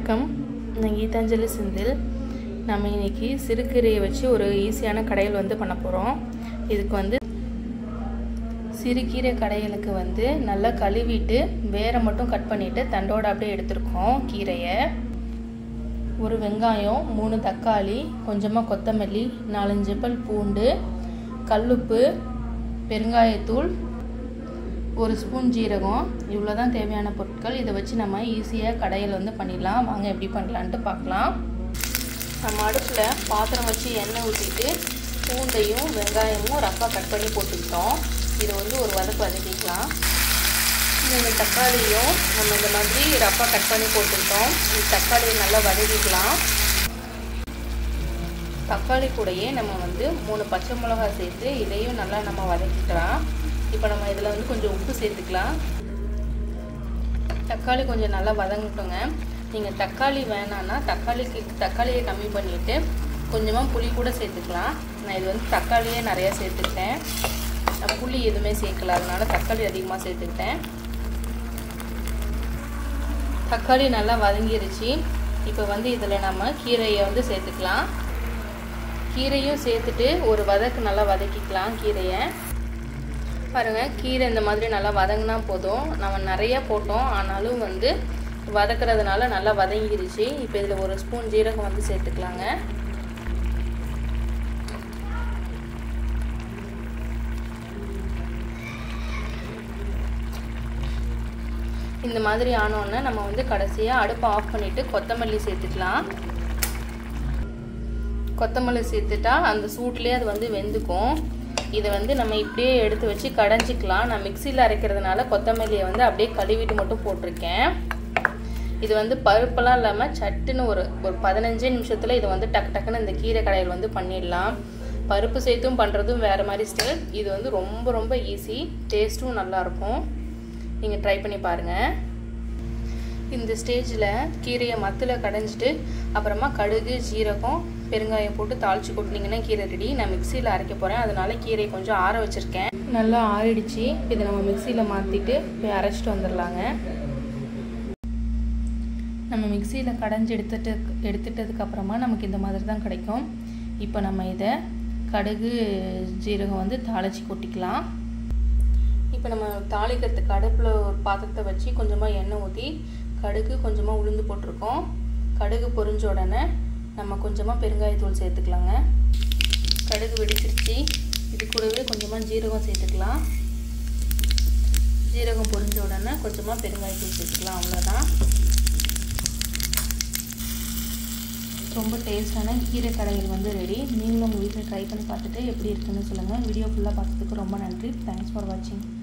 வணக்கம் நான் கீதாஞ்சலி செந்தில் நம்ம இன்னைக்கு சிறுகீரையை வச்சு ஒரு ஈஸியான கடையில் வந்து பண்ண போகிறோம் இதுக்கு வந்து சிறுகீரை கடையலுக்கு வந்து நல்லா கழுவிட்டு வேரை மட்டும் கட் பண்ணிவிட்டு தண்டோட அப்படியே எடுத்திருக்கோம் கீரையை ஒரு வெங்காயம் மூணு தக்காளி கொஞ்சமாக கொத்தமல்லி நாலஞ்சு பல் பூண்டு கல்லுப்பு பெருங்காயத்தூள் ஒரு ஸ்பூன் ஜீரகம் இவ்வளோ தான் தேவையான பொருட்கள் இதை வச்சு நம்ம ஈஸியாக கடையில் வந்து பண்ணிடலாம் வாங்க எப்படி பண்ணலான்ட்டு பார்க்கலாம் நம்ம அடுப்பில் பாத்திரம் வச்சு எண்ணெய் ஊற்றிட்டு பூண்டையும் வெங்காயமும் ரஃப்பாக கட் பண்ணி போட்டுக்கிட்டோம் இதை வந்து ஒரு வதக்கு வதக்கிக்கலாம் இந்த தக்காளியும் நம்ம இந்த மாதிரி ரஃப்பாக கட் பண்ணி போட்டுக்கிட்டோம் இந்த தக்காளியை நல்லா வதக்கிக்கலாம் தக்காளி கூடயே நம்ம வந்து மூணு பச்சை மிளகாய் சேர்த்து இதையும் நல்லா நம்ம வதக்கிக்கலாம் இப்போ நம்ம இதில் வந்து கொஞ்சம் உப்பு சேர்த்துக்கலாம் தக்காளி கொஞ்சம் நல்லா வதங்கட்டுங்க நீங்கள் தக்காளி வேணான்னா தக்காளிக்கு தக்காளியை கம்மி பண்ணிவிட்டு கொஞ்சமாக புளி கூட சேர்த்துக்கலாம் நான் இது வந்து தக்காளியே நிறையா சேர்த்துக்கிட்டேன் நான் புளி எதுவுமே சேர்க்கல அதனால தக்காளி அதிகமாக சேர்த்துக்கிட்டேன் தக்காளி நல்லா வதங்கிருச்சு இப்போ வந்து இதில் நம்ம கீரையை வந்து சேர்த்துக்கலாம் கீரையும் சேர்த்துட்டு ஒரு வதக்கு நல்லா வதக்கிக்கலாம் கீரையை பாருங்கள் கீரை இந்த மாதிரி நல்லா வதங்கினா போதும் நம்ம நிறைய போட்டோம் ஆனாலும் வந்து வதக்கிறதுனால நல்லா வதங்கிருச்சு இப்போ இதில் ஒரு ஸ்பூன் ஜீரகம் வந்து சேர்த்துக்கலாங்க இந்த மாதிரி ஆனோடனே நம்ம வந்து கடைசியாக அடுப்பை ஆஃப் பண்ணிவிட்டு கொத்தமல்லி சேர்த்துக்கலாம் கொத்தமல்லி சேர்த்துட்டா அந்த சூட்லேயே அது வந்து வெந்துக்கும் இதை வந்து நம்ம இப்படியே எடுத்து வச்சு கடைஞ்சிக்கலாம் நான் மிக்சியில் அரைக்கிறதுனால கொத்தமல்லியை வந்து அப்படியே கழுவிட்டு மட்டும் போட்டிருக்கேன் இது வந்து பருப்பெல்லாம் இல்லாமல் சட்டுன்னு ஒரு ஒரு பதினஞ்சே நிமிஷத்தில் இதை வந்து டக்கு டக்குன்னு இந்த கீரை கடையில் வந்து பண்ணிடலாம் பருப்பு சேர்த்தும் பண்ணுறதும் வேறு மாதிரி ஸ்டைல் இது வந்து ரொம்ப ரொம்ப ஈஸி டேஸ்ட்டும் நல்லாயிருக்கும் நீங்கள் ட்ரை பண்ணி பாருங்கள் இந்த ஸ்டேஜில் கீரையை மத்தில் கடைஞ்சிட்டு அப்புறமா கடுகு ஜீரகம் பெருங்காயம் போட்டு தாளித்து கொட்டினீங்கன்னா கீரை ரெடி நான் மிக்சியில் அரைக்க போகிறேன் அதனால கீரையை கொஞ்சம் ஆற வச்சுருக்கேன் நல்லா ஆறிடுச்சு இதை நம்ம மிக்சியில் மாற்றிட்டு போய் அரைச்சிட்டு வந்துடலாங்க நம்ம மிக்சியில் கடைஞ்சி எடுத்துட்டு எடுத்துட்டதுக்கப்புறமா நமக்கு இந்த மாதிரி தான் கிடைக்கும் இப்போ நம்ம இதை கடுகு ஜீரகம் வந்து தாளித்து கொட்டிக்கலாம் இப்போ நம்ம தாளிக்கிறதுக்கு அடுப்பில் ஒரு பாத்திரத்தை வச்சு கொஞ்சமாக எண்ணெய் ஊற்றி கடுகு கொஞ்சமாக உளுந்து போட்டிருக்கோம் கடுகு பொரிஞ்ச உடனே நம்ம கொஞ்சமாக பெருங்காயத்தூள் சேர்த்துக்கலாங்க கடுகு வெடிச்சிருச்சு இது கூடவே கொஞ்சமாக ஜீரகம் சேர்த்துக்கலாம் ஜீரகம் பொரிஞ்ச உடனே கொஞ்சமாக பெருங்காயத்தூள் சேர்த்துக்கலாம் அவ்வளோதான் ரொம்ப டேஸ்டான கீரை கடைகள் வந்து ரெடி நீங்களும் உங்கள் வீட்டில் ட்ரை பண்ணி பார்த்துட்டு எப்படி இருக்குன்னு சொல்லுங்கள் வீடியோ ஃபுல்லாக பார்த்ததுக்கு ரொம்ப நன்றி தேங்க்ஸ் ஃபார் வாட்சிங்